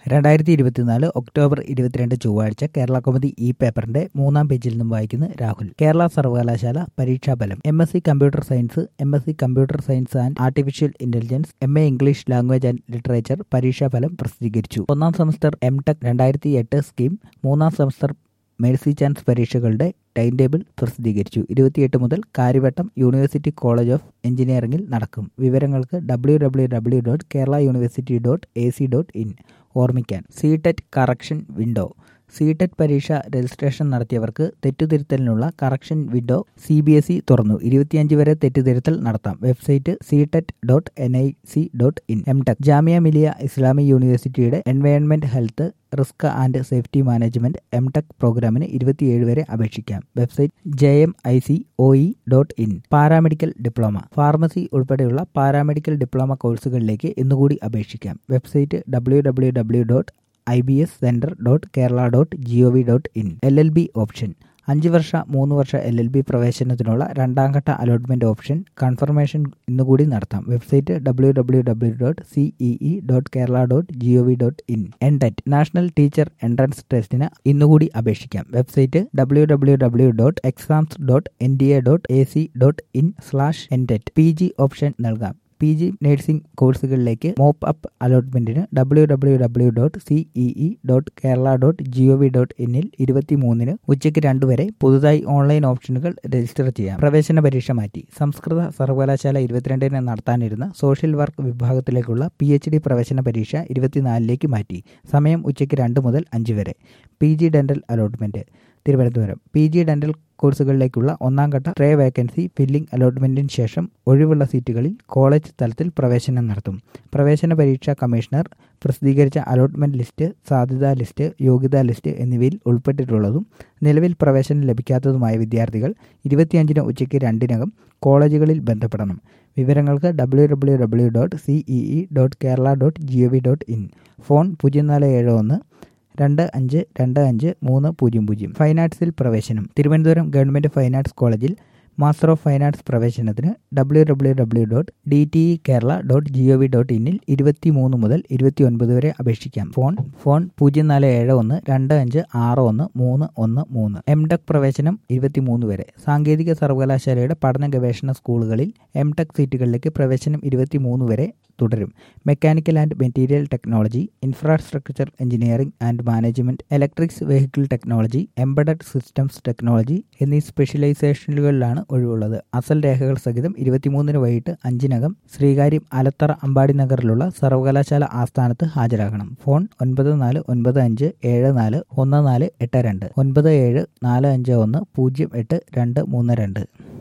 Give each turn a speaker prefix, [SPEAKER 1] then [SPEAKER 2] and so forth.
[SPEAKER 1] രണ്ടായിരത്തി ഇരുപത്തിനാല് ഒക്ടോബർ ഇരുപത്തിരണ്ട് ചൊവ്വാഴ്ച കേരള കോമഡി ഇ പേപ്പറിന്റെ മൂന്നാം പേജിൽ നിന്നും വായിക്കുന്ന രാഹുൽ കേരള സർവകലാശാല പരീക്ഷാഫലം M S C computer science M S C computer science and artificial intelligence M A English language and literature പരീക്ഷാഫലം പ്രസിദ്ധീകരിച്ചു ഒന്നാം സെമസ്റ്റർ എം ടെക് രണ്ടായിരത്തി എട്ട് സ്കീം മൂന്നാം സെമസ്റ്റർ മേഴ്സി ചാൻസ് പരീക്ഷകളുടെ ടൈം ടേബിൾ പ്രസിദ്ധീകരിച്ചു ഇരുപത്തിയെട്ട് മുതൽ കാര്യവട്ടം യൂണിവേഴ്സിറ്റി കോളേജ് ഓഫ് എഞ്ചിനീയറിംഗിൽ നടക്കും വിവരങ്ങൾക്ക് W W W dot Kerala university dot A C dot in ഓർമ്മിക്കാൻ C TET correction window C TET പരീക്ഷ രജിസ്ട്രേഷൻ നടത്തിയവർക്ക് തെറ്റുതിരുത്തലിനുള്ള correction window C B S E തുറന്നു ഇരുപത്തിയഞ്ച് വരെ തെറ്റുതിരുത്തൽ നടത്താം website C TET dot N I C dot in M tech Jamia Millia Islamic യൂണിവേഴ്സിറ്റിയുടെ environment health risk and safety management M tech പ്രോഗ്രാമിന് ഇരുപത്തിയേഴ് വരെ അപേക്ഷിക്കാം website J M I C O E dot in paramedical diploma pharmacy ഉൾപ്പെടെയുള്ള paramedical diploma കോഴ്സുകളിലേക്ക് ഇന്നുകൂടി അപേക്ഷിക്കാം website W W W dot I B S centre dot Kerala dot G O V dot in L L B option അഞ്ച് വർഷ മൂന്ന് വർഷ L L B പ്രവേശനത്തിനുള്ള രണ്ടാം ഘട്ട അലോട്ട്മെന്റ് ഓപ്ഷൻ കൺഫർമേഷൻ ഇന്നുകൂടി നടത്താം website W W W dot C E E dot Kerala dot G O V dot in N TET national teacher entrance ടെസ്റ്റിന് ഇന്നുകൂടി അപേക്ഷിക്കാം website W W W dot exams dot N D A dot A C dot in slash N TET P G option നൽകാം P G nursing കോഴ്സുകളിലേക്ക് mop up അലോട്ട്മെന്റിന് W W W dot C E E dot Kerala dot G O V dot ഇന്നിൽ ഇരുപത്തി മൂന്നിന് ഉച്ചയ്ക്ക് രണ്ട് വരെ പുതുതായി ഓൺലൈൻ ഓപ്ഷനുകൾ രജിസ്റ്റർ ചെയ്യാം പ്രവേശന പരീക്ഷ മാറ്റി സംസ്കൃത സർവകലാശാല ഇരുപത്തിരണ്ടിന് നടത്താനിരുന്ന സോഷ്യൽ വർക്ക് വിഭാഗത്തിലേക്കുള്ള പി എച്ച് ഡി പ്രവേശന പരീക്ഷ ഇരുപത്തിനാലിലേക്ക് മാറ്റി സമയം ഉച്ചയ്ക്ക് രണ്ട് മുതൽ അഞ്ച് വരെ P G dental allotment Thiruvananthapuram P G dental കോഴ്സുകളിലേക്കുള്ള ഒന്നാം ഘട്ട ട്രേ വേക്കൻസി ഫില്ലിംഗ് അലോട്ട്മെന്റിന് ശേഷം ഒഴിവുള്ള സീറ്റുകളിൽ കോളേജ് തലത്തിൽ പ്രവേശനം നടത്തും പ്രവേശന പരീക്ഷാ കമ്മീഷണർ പ്രസിദ്ധീകരിച്ച അലോട്ട്മെന്റ് ലിസ്റ്റ് സാധ്യതാ ലിസ്റ്റ് യോഗ്യതാ ലിസ്റ്റ് എന്നിവയിൽ ഉൾപ്പെട്ടിട്ടുള്ളതും നിലവിൽ പ്രവേശനം ലഭിക്കാത്തതുമായ വിദ്യാർത്ഥികൾ ഇരുപത്തിയഞ്ചിന് ഉച്ചയ്ക്ക് രണ്ടിനകം കോളേജുകളിൽ ബന്ധപ്പെടണം വിവരങ്ങൾക്ക് W W W dot C E E dot Kerala dot G O V dot in phone പൂജ്യം നാല് ഏഴ് ഒന്ന് രണ്ട് അഞ്ച് രണ്ട് അഞ്ച് മൂന്ന് പൂജ്യം പൂജ്യം ഫൈൻ ആർട്സിൽ പ്രവേശനം തിരുവനന്തപുരം ഗവൺമെൻറ് ഫൈൻ ആർട്സ് കോളേജിൽ മാസ്റ്റർ ഓഫ് ഫൈൻ ആർട്സ് പ്രവേശനത്തിന് W W W dot D T E Kerala dot G O V dot ഇന്നിൽ ഇരുപത്തി മൂന്ന് മുതൽ ഇരുപത്തി ഒൻപത് വരെ അപേക്ഷിക്കാം ഫോൺ ഫോൺ പൂജ്യം നാല് ഏഴ് ഒന്ന് രണ്ട് അഞ്ച് ആറ് ഒന്ന് മൂന്ന് ഒന്ന് മൂന്ന് എം ടെക് പ്രവേശനം ഇരുപത്തി മൂന്ന് വരെ സാങ്കേതിക സർവകലാശാലയുടെ പഠന ഗവേഷണ സ്കൂളുകളിൽ എം ടെക് സീറ്റുകളിലേക്ക് പ്രവേശനം ഇരുപത്തി മൂന്ന് വരെ തുടരും mechanical and material technology infrastructure engineering and management electrics vehicle technology embedded systems technology എന്നീ സ്പെഷ്യലൈസേഷനുകളിലാണ് ഒഴിവുള്ളത് അസൽ രേഖകൾ സഹിതം ഇരുപത്തിമൂന്നിന് വൈകിട്ട് അഞ്ചിനകം ശ്രീകാര്യം അലത്തറ അമ്പാടി നഗറിലുള്ള സർവകലാശാല ആസ്ഥാനത്ത് ഹാജരാകണം ഫോൺ ഒൻപത് നാല് ഒൻപത് അഞ്ച് ഏഴ് നാല് ഒന്ന് നാല് എട്ട് രണ്ട് ഒൻപത് ഏഴ് നാല് അഞ്ച് ഒന്ന് പൂജ്യം എട്ട് രണ്ട് മൂന്ന് രണ്ട്